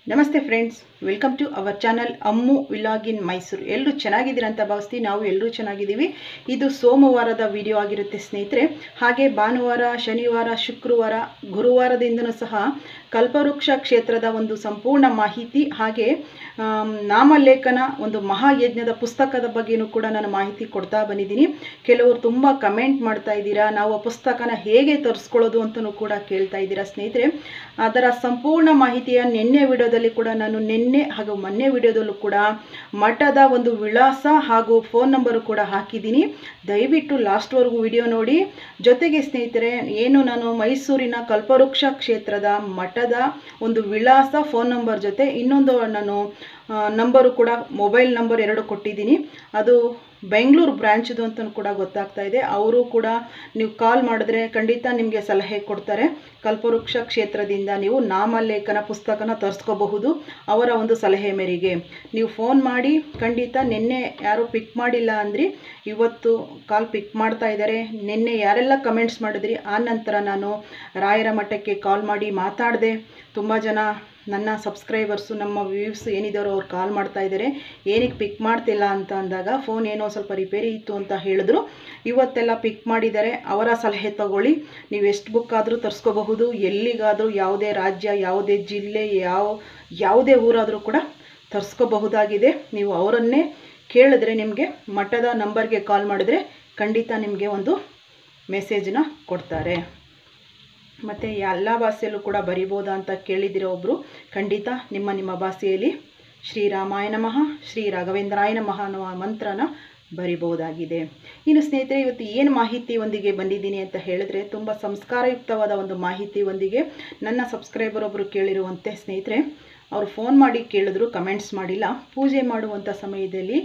ನಮಸ್ತೆ friends welcome to our channel Ammu vlog in Mysuru ಎಲ್ಲರೂ ಚೆನ್ನಾಗಿದ್ದೀರ ಅಂತ ಭಾವಿಸ್ತೀವಿ ನಾವು ಎಲ್ಲರೂ ಚೆನ್ನಾಗಿದ್ದೀವಿ ಇದು ಸೋಮವಾರದ ವಿಡಿಯೋ ಆಗಿರುತ್ತೆ ಸ್ನೇಹಿತರೆ ಹಾಗೆ ಭಾನುವಾರ ಶನಿವಾರ ಶುಕ್ರವಾರ ಗುರುವಾರದಿಂದನೂ ಸಹ ಕಲ್ಪವೃಕ್ಷ ಕ್ಷೇತ್ರದ ಒಂದು ಸಂಪೂರ್ಣ ಮಾಹಿತಿ ಹಾಗೆ ಆಮ್, ನಾಮಲೇಖನ ಒಂದು ಮಹಾಯಜ್ಞದ ಪುಸ್ತಕದ ಬಗ್ಗೆನೂ ಕೂಡ ನಾನು ಮಾಹಿತಿ ಕೊಡ್ತಾ ಬಂದಿದ್ದೀನಿ ಕೆಲವರು ತುಂಬ ಕಮೆಂಟ್ ಮಾಡ್ತಾ ಇದ್ದೀರಾ ನಾವು ಆ ಪುಸ್ತಕನ ಹೇಗೆ ತರಿಸ್ಕೊಳ್ಳೋದು ಅಂತಲೂ ಕೂಡ ಕೇಳ್ತಾ ಇದ್ದೀರಾ ಸ್ನೇಹಿತರೆ ಅದರ ಸಂಪೂರ್ಣ ಮಾಹಿತಿಯ ನಿನ್ನೆ ವಿಡಿಯೋದಲ್ಲಿ ಕೂಡ ನಾನು ನಿನ್ನೆ ಹಾಗೂ ಮೊನ್ನೆ ವಿಡಿಯೋದಲ್ಲೂ ಕೂಡ ಮಠದ ಒಂದು ವಿಳಾಸ ಹಾಗೂ ಫೋನ್ ನಂಬರು ಕೂಡ ಹಾಕಿದ್ದೀನಿ ದಯವಿಟ್ಟು ಲಾಸ್ಟ್ವರೆಗೂ ವಿಡಿಯೋ ನೋಡಿ ಜೊತೆಗೆ ಸ್ನೇಹಿತರೆ ಏನು ನಾನು ಮೈಸೂರಿನ ಕಲ್ಪವೃಕ್ಷ ಕ್ಷೇತ್ರದ ಮಠದ ಒಂದು ವಿಳಾಸ ಫೋನ್ ನಂಬರ್ ಜೊತೆ ಇನ್ನೊಂದು ನಾನು ಆ, ನಂಬರು ಕೂಡ ಮೊಬೈಲ್ ನಂಬರ್ ಎರಡು ಕೊಟ್ಟಿದ್ದೀನಿ ಅದು ಬೆಂಗಳೂರು ಬ್ರ್ಯಾಂಚ್ದು ಅಂತ ಕೂಡ ಗೊತ್ತಾಗ್ತಾ ಇದೆ ಅವರು ಕೂಡ ನೀವು ಕಾಲ್ ಮಾಡಿದ್ರೆ ಖಂಡಿತ ನಿಮಗೆ ಸಲಹೆ ಕೊಡ್ತಾರೆ ಕಲ್ಪವೃಕ್ಷ ಕ್ಷೇತ್ರದಿಂದ ನೀವು ನಾಮಲೇಖನ ಪುಸ್ತಕನ ತರಿಸ್ಕೋಬಹುದು ಅವರ ಒಂದು ಸಲಹೆ ಮೇರೆಗೆ ನೀವು ಫೋನ್ ಮಾಡಿ ಖಂಡಿತ ನಿನ್ನೆ ಯಾರು ಪಿಕ್ ಮಾಡಿಲ್ಲ ಅಂದ್ರಿ ಇವತ್ತು ಕಾಲ್ ಪಿಕ್ ಮಾಡ್ತಾ ಇದ್ದಾರೆ ನಿನ್ನೆ ಯಾರೆಲ್ಲ ಕಮೆಂಟ್ಸ್ ಮಾಡಿದ್ರಿ ಆ ನಂತರ ನಾನು ರಾಯರ ಮಠಕ್ಕೆ ಕಾಲ್ ಮಾಡಿ ಮಾತಾಡಿದೆ ತುಂಬ ಜನ ನನ್ನ ಸಬ್ಸ್ಕ್ರೈಬರ್ಸು ನಮ್ಮ ವ್ಯೂವ್ಸ್ ಏನಿದ್ದಾರೋ ಅವ್ರು ಕಾಲ್ ಮಾಡ್ತಾ ಇದ್ದಾರೆ ಏನಕ್ಕೆ ಪಿಕ್ ಮಾಡ್ತಿಲ್ಲ ಅಂತ ಅಂದಾಗ ಫೋನ್ ಏನೋ ಸ್ವಲ್ಪ ರಿಪೇರಿ ಇತ್ತು ಅಂತ ಹೇಳಿದ್ರು ಇವತ್ತೆಲ್ಲ ಪಿಕ್ ಮಾಡಿದ್ದಾರೆ ಅವರ ಸಲಹೆ ತಗೊಳ್ಳಿ ನೀವು ಎಷ್ಟು ಬುಕ್ ಆದರೂ ತರಿಸ್ಕೋಬಹುದು ಎಲ್ಲಿಗಾದರೂ ಯಾವುದೇ ರಾಜ್ಯ ಯಾವುದೇ ಜಿಲ್ಲೆ ಯಾವ ಯಾವುದೇ ಊರಾದರೂ ಕೂಡ ತರಿಸ್ಕೋಬಹುದಾಗಿದೆ ನೀವು ಅವರನ್ನೇ ಕೇಳಿದ್ರೆ ನಿಮಗೆ ಮಠದ ನಂಬರ್ಗೆ ಕಾಲ್ ಮಾಡಿದ್ರೆ ಖಂಡಿತ ನಿಮಗೆ ಒಂದು ಮೆಸೇಜನ್ನ ಕೊಡ್ತಾರೆ ಮತ್ತು ಎಲ್ಲ ಭಾಷೆಯಲ್ಲೂ ಕೂಡ ಬರಿಬೋದಾ ಅಂತ ಕೇಳಿದಿರೋ ಒಬ್ಬರು ಖಂಡಿತ ನಿಮ್ಮ ನಿಮ್ಮ ಭಾಷೆಯಲ್ಲಿ ಶ್ರೀರಾಮಾಯ ನಮಃ ಶ್ರೀ ರಾಘವೇಂದ್ರಾಯ ನಮಃ ಅನ್ನುವ ಮಂತ್ರನ ಬರಿಬಹುದಾಗಿದೆ ಇನ್ನು ಸ್ನೇಹಿತರೆ ಇವತ್ತು ಏನು ಮಾಹಿತಿ ಒಂದಿಗೆ ಬಂದಿದ್ದೀನಿ ಅಂತ ಹೇಳಿದ್ರೆ ತುಂಬ ಸಂಸ್ಕಾರಯುಕ್ತವಾದ ಒಂದು ಮಾಹಿತಿ ಒಂದಿಗೆ ನನ್ನ ಸಬ್ಸ್ಕ್ರೈಬರ್ ಒಬ್ಬರು ಕೇಳಿರುವಂತೆ ಸ್ನೇಹಿತರೆ ಅವರು ಫೋನ್ ಮಾಡಿ ಕೇಳಿದ್ರು ಕಮೆಂಟ್ಸ್ ಮಾಡಿಲ್ಲ ಪೂಜೆ ಮಾಡುವಂಥ ಸಮಯದಲ್ಲಿ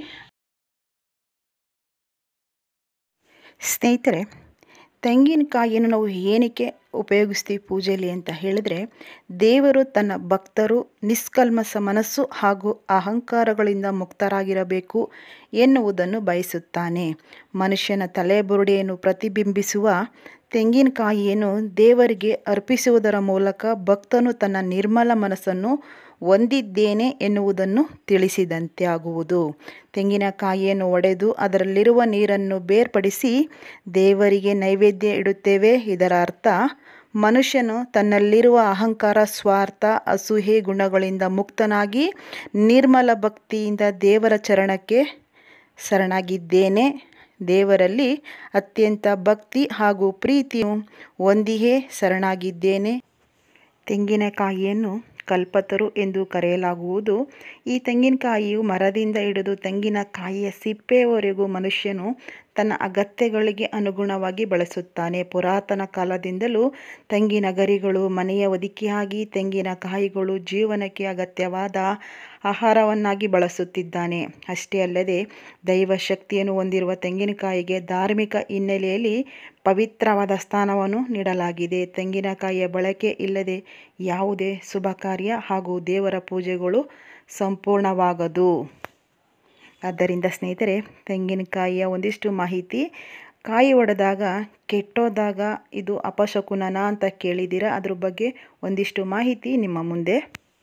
ಸ್ನೇಹಿತರೆ ತೆಂಗಿನಕಾಯಿಯನ್ನು ನಾವು ಏನಕ್ಕೆ ಉಪಯೋಗಿಸ್ತೀವಿ ಪೂಜೆಯಲ್ಲಿ ಅಂತ ಹೇಳಿದ್ರೆ ದೇವರು ತನ್ನ ಭಕ್ತರು ನಿಷ್ಕಲ್ಮಸ ಮನಸ್ಸು ಹಾಗೂ ಅಹಂಕಾರಗಳಿಂದ ಮುಕ್ತರಾಗಿರಬೇಕು ಎನ್ನುವುದನ್ನು ಬಯಸುತ್ತಾನೆ ಮನುಷ್ಯನ ತಲೆಬುರುಡೆಯನ್ನು ಪ್ರತಿಬಿಂಬಿಸುವ ತೆಂಗಿನಕಾಯಿಯನ್ನು ದೇವರಿಗೆ ಅರ್ಪಿಸುವುದರ ಮೂಲಕ ಭಕ್ತನು ತನ್ನ ನಿರ್ಮಲ ಮನಸ್ಸನ್ನು ಹೊಂದಿದ್ದೇನೆ ಎನ್ನುವುದನ್ನು ತಿಳಿಸಿದಂತೆ ಆಗುವುದು ತೆಂಗಿನಕಾಯಿಯನ್ನು ಒಡೆದು ಅದರಲ್ಲಿರುವ ನೀರನ್ನು ಬೇರ್ಪಡಿಸಿ ದೇವರಿಗೆ ನೈವೇದ್ಯ ಇಡುತ್ತೇವೆ ಇದರ ಅರ್ಥ ಮನುಷ್ಯನು ತನ್ನಲ್ಲಿರುವ ಅಹಂಕಾರ ಸ್ವಾರ್ಥ ಅಸೂಹೆ ಗುಣಗಳಿಂದ ಮುಕ್ತನಾಗಿ ನಿರ್ಮಲ ಭಕ್ತಿಯಿಂದ ದೇವರ ಚರಣಕ್ಕೆ ಶರಣಾಗಿದ್ದೇನೆ ದೇವರಲ್ಲಿ ಅತ್ಯಂತ ಭಕ್ತಿ ಹಾಗೂ ಪ್ರೀತಿಯು ಹೊಂದಿಯೇ ಶರಣಾಗಿದ್ದೇನೆ ತೆಂಗಿನಕಾಯಿಯನ್ನು ಕಲ್ಪತರು ಎಂದು ಕರೆಯಲಾಗುವುದು ಈ ತೆಂಗಿನಕಾಯಿಯು ಮರದಿಂದ ಹಿಡಿದು ತೆಂಗಿನಕಾಯಿಯ ಸಿಪ್ಪೆಯವರೆಗೂ ಮನುಷ್ಯನು ತನ್ನ ಅಗತ್ಯಗಳಿಗೆ ಅನುಗುಣವಾಗಿ ಬಳಸುತ್ತಾನೆ ಪುರಾತನ ಕಾಲದಿಂದಲೂ ತೆಂಗಿನ ಗರಿಗಳು ಮನೆಯ ಒದಿಕೆಯಾಗಿ ತೆಂಗಿನಕಾಯಿಗಳು ಜೀವನಕ್ಕೆ ಅಗತ್ಯವಾದ ಆಹಾರವನ್ನಾಗಿ ಬಳಸುತ್ತಿದ್ದಾನೆ ಅಷ್ಟೇ ಅಲ್ಲದೆ ದೈವ ಶಕ್ತಿಯನ್ನು ಹೊಂದಿರುವ ತೆಂಗಿನಕಾಯಿಗೆ ಧಾರ್ಮಿಕ ಹಿನ್ನೆಲೆಯಲ್ಲಿ ಪವಿತ್ರವಾದ ಸ್ಥಾನವನ್ನು ನೀಡಲಾಗಿದೆ ತೆಂಗಿನಕಾಯಿಯ ಬಳಕೆ ಇಲ್ಲದೆ ಯಾವುದೇ ಶುಭ ಕಾರ್ಯ ಹಾಗೂ ದೇವರ ಪೂಜೆಗಳು ಸಂಪೂರ್ಣವಾಗದು ಆದ್ದರಿಂದ ಸ್ನೇಹಿತರೆ ತೆಂಗಿನಕಾಯಿಯ ಒಂದಿಷ್ಟು ಮಾಹಿತಿ ಕಾಯಿ ಒಡೆದಾಗ ಕೆಟ್ಟೋದಾಗ ಇದು ಅಪಶಕುನನ ಅಂತ ಕೇಳಿದ್ದೀರಾ ಅದ್ರ ಬಗ್ಗೆ ಒಂದಿಷ್ಟು ಮಾಹಿತಿ ನಿಮ್ಮ ಮುಂದೆ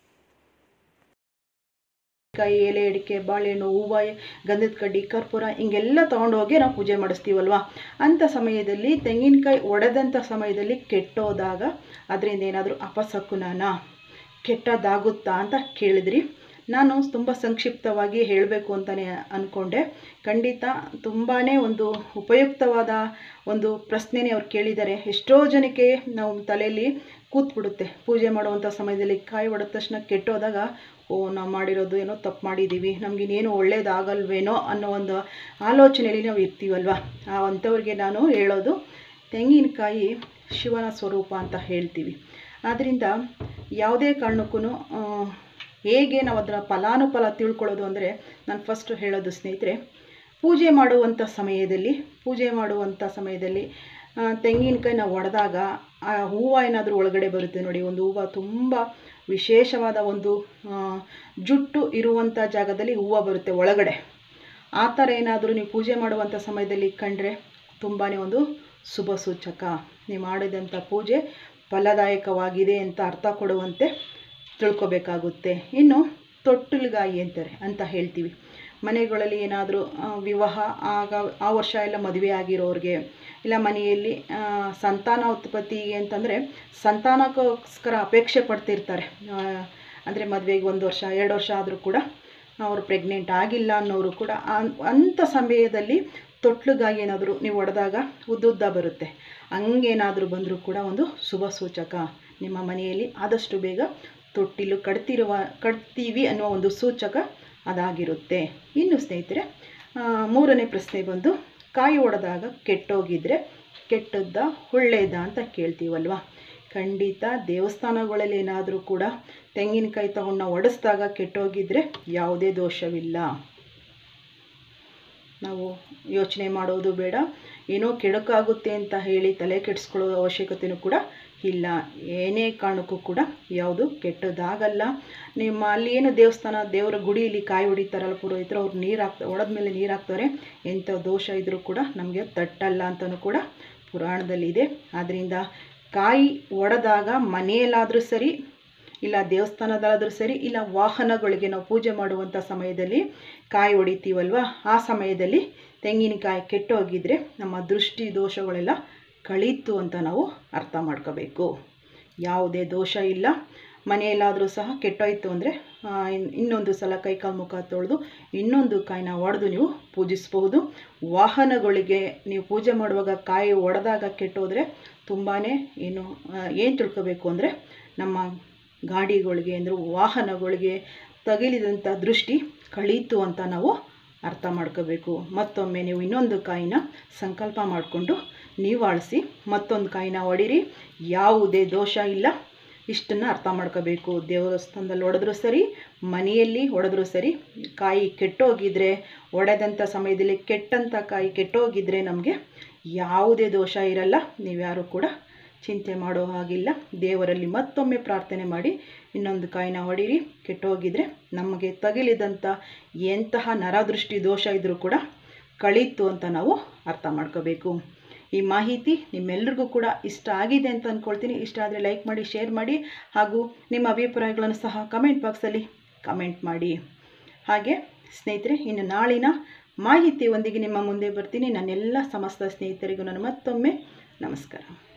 ಕಾಯಿ ಎಲೆ ಅಡಿಕೆ ಬಾಳೆಹಣ್ಣು ಹೂವು ಗಂಧದ ಕಡ್ಡಿ ಕರ್ಪೂರ ಹಿಂಗೆಲ್ಲ ತೊಗೊಂಡೋಗಿ ನಾವು ಪೂಜೆ ಮಾಡಿಸ್ತೀವಲ್ವ ಅಂಥ ಸಮಯದಲ್ಲಿ ತೆಂಗಿನಕಾಯಿ ಒಡೆದಂಥ ಸಮಯದಲ್ಲಿ ಕೆಟ್ಟೋದಾಗ ಅದರಿಂದ ಏನಾದರೂ ಅಪಶಕುನನ ಕೆಟ್ಟದಾಗುತ್ತಾ ಅಂತ ಕೇಳಿದ್ರಿ ನಾನು ತುಂಬ ಸಂಕ್ಷಿಪ್ತವಾಗಿ ಹೇಳಬೇಕು ಅಂತಲೇ ಅಂದ್ಕೊಂಡೆ ಖಂಡಿತ ತುಂಬಾ ಒಂದು ಉಪಯುಕ್ತವಾದ ಒಂದು ಪ್ರಶ್ನೆನೇ ಅವ್ರು ಕೇಳಿದ್ದಾರೆ ಎಷ್ಟೋ ಜನಕ್ಕೆ ನಾವು ತಲೆಯಲ್ಲಿ ಕೂತ್ಬಿಡುತ್ತೆ ಪೂಜೆ ಮಾಡುವಂಥ ಸಮಯದಲ್ಲಿ ಕಾಯಿ ಹೊಡೆದ ತಕ್ಷಣ ಕೆಟ್ಟೋದಾಗ ಓ ನಾವು ಮಾಡಿರೋದು ಏನೋ ತಪ್ಪು ಮಾಡಿದ್ದೀವಿ ನಮಗಿನ್ನೇನು ಒಳ್ಳೇದಾಗಲ್ವೇನೋ ಅನ್ನೋ ಒಂದು ಆಲೋಚನೆಯಲ್ಲಿ ನಾವು ಇರ್ತೀವಲ್ವ ಆ ಅಂಥವ್ರಿಗೆ ನಾನು ಹೇಳೋದು ತೆಂಗಿನಕಾಯಿ ಶಿವನ ಸ್ವರೂಪ ಅಂತ ಹೇಳ್ತೀವಿ ಆದ್ದರಿಂದ ಯಾವುದೇ ಕಾರಣಕ್ಕೂ ಹೇಗೆ ನಾವು ಅದರ ಫಲಾನುಫಲ ತಿಳ್ಕೊಳ್ಳೋದು ಅಂದರೆ ನಾನು ಫಸ್ಟು ಹೇಳೋದು ಸ್ನೇಹಿತರೆ ಪೂಜೆ ಮಾಡುವಂಥ ಸಮಯದಲ್ಲಿ ಪೂಜೆ ಮಾಡುವಂಥ ಸಮಯದಲ್ಲಿ ಆ, ತೆಂಗಿನಕಾಯಿ ನಾವು ಒಡೆದಾಗ ಆ ಹೂವು ಏನಾದರೂ ಒಳಗಡೆ ಬರುತ್ತೆ ನೋಡಿ ಒಂದು ಹೂವು ತುಂಬ ವಿಶೇಷವಾದ ಒಂದು ಆ, ಜುಟ್ಟು ಇರುವಂಥ ಜಾಗದಲ್ಲಿ ಹೂವು ಬರುತ್ತೆ ಒಳಗಡೆ ಆ ಥರ ಏನಾದರೂ ನೀವು ಪೂಜೆ ಮಾಡುವಂಥ ಸಮಯದಲ್ಲಿ ಕಂಡ್ರೆ ತುಂಬಾ ಒಂದು ಶುಭ ಸೂಚಕ ನೀವು ಮಾಡಿದಂಥ ಪೂಜೆ ಫಲದಾಯಕವಾಗಿದೆ ಅಂತ ಅರ್ಥ ಕೊಡುವಂತೆ ತಿಳ್ಕೊಬೇಕಾಗುತ್ತೆ ಇನ್ನು ತೊಟ್ಟಿಲುಗಾಯಿ ಅಂತಾರೆ ಅಂತ ಹೇಳ್ತೀವಿ ಮನೆಗಳಲ್ಲಿ ಏನಾದರೂ ವಿವಾಹ ಆಗ ಆ ವರ್ಷ ಎಲ್ಲ ಮದುವೆ ಆಗಿರೋರಿಗೆ ಇಲ್ಲ ಮನೆಯಲ್ಲಿ ಆ, ಸಂತಾನ ಉತ್ಪತ್ತಿಗೆ ಅಂತಂದರೆ ಸಂತಾನಕ್ಕೋಸ್ಕರ ಅಪೇಕ್ಷೆ ಪಡ್ತಿರ್ತಾರೆ ಅಂದರೆ ಮದುವೆಗೆ ಒಂದು ವರ್ಷ ಎರಡು ವರ್ಷ ಆದರೂ ಕೂಡ ಅವರು ಪ್ರೆಗ್ನೆಂಟ್ ಆಗಿಲ್ಲ ಅನ್ನೋರು ಕೂಡ ಅನ್- ಅಂಥ ಸಮಯದಲ್ಲಿ ತೊಟ್ಲುಗಾಗಿ ಏನಾದರೂ ನೀವು ಹೊಡೆದಾಗ ಉದ್ದುದ್ದ ಬರುತ್ತೆ ಹಂಗೇನಾದರೂ ಬಂದರೂ ಕೂಡ ಒಂದು ಶುಭ ಸೂಚಕ ನಿಮ್ಮ ಮನೆಯಲ್ಲಿ ಆದಷ್ಟು ಬೇಗ ತೊಟ್ಟಿಲು ಕಟ್ತಿರುವ ಕಟ್ತೀವಿ ಅನ್ನುವ ಒಂದು ಸೂಚಕ ಅದಾಗಿರುತ್ತೆ ಇನ್ನು ಸ್ನೇಹಿತರೆ ಆ, ಮೂರನೇ ಪ್ರಶ್ನೆ ಬಂದು ಕಾಯಿ ಒಡೆದಾಗ ಕೆಟ್ಟೋಗಿದ್ರೆ ಕೆಟ್ಟದ್ದ ಒಳ್ಳೇದ ಅಂತ ಕೇಳ್ತೀವಲ್ವ ಖಂಡಿತ ದೇವಸ್ಥಾನಗಳಲ್ಲಿ ಏನಾದರೂ ಕೂಡ ತೆಂಗಿನಕಾಯಿ ತಗೊಂಡು ನಾವು ಒಡೆಸ್ದಾಗ ಕೆಟ್ಟೋಗಿದ್ರೆ ಯಾವುದೇ ದೋಷವಿಲ್ಲ ನಾವು ಯೋಚನೆ ಮಾಡೋದು ಬೇಡ ಏನೋ ಕೆಡುಕಾಗುತ್ತೆ ಅಂತ ಹೇಳಿ ತಲೆ ಕೆಡಿಸ್ಕೊಳ್ಳೋ ಅವಶ್ಯಕತೆಯೂ ಕೂಡ ಇಲ್ಲ ಏನೇ ಕಾರಣಕ್ಕೂ ಕೂಡ ಯಾವುದು ಕೆಟ್ಟದಾಗಲ್ಲ ನಿಮ್ಮ ಅಲ್ಲಿ ಏನು ದೇವಸ್ಥಾನ ದೇವರ ಗುಡಿಯಲ್ಲಿ ಕಾಯಿ ಹೊಡಿತಾರಲ್ಲ ಪುರೋಹಿತರು ಅವ್ರು ನೀರು ಹಾಕ್ತಾ ಒಡೆದ್ಮೇಲೆ ನೀರು ಹಾಕ್ತಾರೆ ಎಂಥ ದೋಷ ಇದ್ದರೂ ಕೂಡ ನಮಗೆ ತಟ್ಟಲ್ಲ ಅಂತಲೂ ಕೂಡ ಪುರಾಣದಲ್ಲಿದೆ ಆದ್ದರಿಂದ ಕಾಯಿ ಒಡೆದಾಗ ಮನೆಯಲ್ಲಾದರೂ ಸರಿ ಇಲ್ಲ ದೇವಸ್ಥಾನದಲ್ಲಾದರೂ ಸರಿ ಇಲ್ಲ ವಾಹನಗಳಿಗೆ ನಾವು ಪೂಜೆ ಮಾಡುವಂಥ ಸಮಯದಲ್ಲಿ ಕಾಯಿ ಹೊಡಿತೀವಲ್ವ ಆ ಸಮಯದಲ್ಲಿ ತೆಂಗಿನಕಾಯಿ ಕೆಟ್ಟೋಗಿದ್ರೆ ನಮ್ಮ ದೃಷ್ಟಿ ದೋಷಗಳೆಲ್ಲ ಕಳೀತು ಅಂತ ನಾವು ಅರ್ಥ ಮಾಡ್ಕೋಬೇಕು ಯಾವುದೇ ದೋಷ ಇಲ್ಲ ಮನೆಯಲ್ಲಾದರೂ ಸಹ ಕೆಟ್ಟೋಯ್ತು ಅಂದರೆ ಇನ್ನೊಂದು ಸಲ ಕೈಕಾಲು ಮುಖ ತೊಳೆದು ಇನ್ನೊಂದು ಕಾಯಿನ ಒಡೆದು ನೀವು ಪೂಜಿಸ್ಬಹುದು ವಾಹನಗಳಿಗೆ ನೀವು ಪೂಜೆ ಮಾಡುವಾಗ ಕಾಯಿ ಒಡೆದಾಗ ಕೆಟ್ಟೋದ್ರೆ ತುಂಬಾ ಏನು ಏನು ತಿಳ್ಕೋಬೇಕು ಅಂದರೆ ನಮ್ಮ ಗಾಡಿಗಳಿಗೆ ಅಂದರೆ ವಾಹನಗಳಿಗೆ ತಗುಲಿದಂಥ ದೃಷ್ಟಿ ಕಳೀತು ಅಂತ ನಾವು ಅರ್ಥ ಮಾಡ್ಕೋಬೇಕು ಮತ್ತೊಮ್ಮೆ ನೀವು ಇನ್ನೊಂದು ಕಾಯಿನ ಸಂಕಲ್ಪ ಮಾಡಿಕೊಂಡು ನೀವು ಆಳಿಸಿ ಮತ್ತೊಂದು ಕಾಯಿನ ಹೊಡೀರಿ ಯಾವುದೇ ದೋಷ ಇಲ್ಲ ಇಷ್ಟನ್ನು ಅರ್ಥ ಮಾಡ್ಕೋಬೇಕು ದೇವಸ್ಥಾನದಲ್ಲಿ ಹೊಡೆದ್ರೂ ಸರಿ ಮನೆಯಲ್ಲಿ ಹೊಡೆದ್ರೂ ಸರಿ ಕಾಯಿ ಕೆಟ್ಟೋಗಿದ್ರೆ ಒಡೆದಂಥ ಸಮಯದಲ್ಲಿ ಕೆಟ್ಟಂಥ ಕಾಯಿ ಕೆಟ್ಟೋಗಿದ್ರೆ ನಮಗೆ ಯಾವುದೇ ದೋಷ ಇರಲ್ಲ ನೀವ್ಯಾರೂ ಕೂಡ ಚಿಂತೆ ಮಾಡೋ ಹಾಗಿಲ್ಲ ದೇವರಲ್ಲಿ ಮತ್ತೊಮ್ಮೆ ಪ್ರಾರ್ಥನೆ ಮಾಡಿ ಇನ್ನೊಂದು ಕಾಯಿನ ಹೊಡೀರಿ ಕೆಟ್ಟೋಗಿದ್ರೆ ನಮಗೆ ತಗುಲಿದಂಥ ಎಂತಹ ನರದೃಷ್ಟಿ ದೋಷ ಇದ್ದರೂ ಕೂಡ ಕಳೀತು ಅಂತ ನಾವು ಅರ್ಥ ಮಾಡ್ಕೋಬೇಕು ಈ ಮಾಹಿತಿ ನಿಮ್ಮೆಲ್ರಿಗೂ ಕೂಡ ಇಷ್ಟ ಆಗಿದೆ ಅಂತ ಅಂದ್ಕೊಳ್ತೀನಿ ಇಷ್ಟ ಆದರೆ ಲೈಕ್ ಮಾಡಿ ಶೇರ್ ಮಾಡಿ ಹಾಗೂ ನಿಮ್ಮ ಅಭಿಪ್ರಾಯಗಳನ್ನು ಸಹ ಕಮೆಂಟ್ ಬಾಕ್ಸಲ್ಲಿ ಕಮೆಂಟ್ ಮಾಡಿ ಹಾಗೆ ಸ್ನೇಹಿತರೆ ಇನ್ನು ನಾಳಿನ ಮಾಹಿತಿಯೊಂದಿಗೆ ನಿಮ್ಮ ಮುಂದೆ ಬರ್ತೀನಿ ನನ್ನೆಲ್ಲ ಸಮಸ್ತ ಸ್ನೇಹಿತರಿಗೂ ನಾನು ಮತ್ತೊಮ್ಮೆ ನಮಸ್ಕಾರ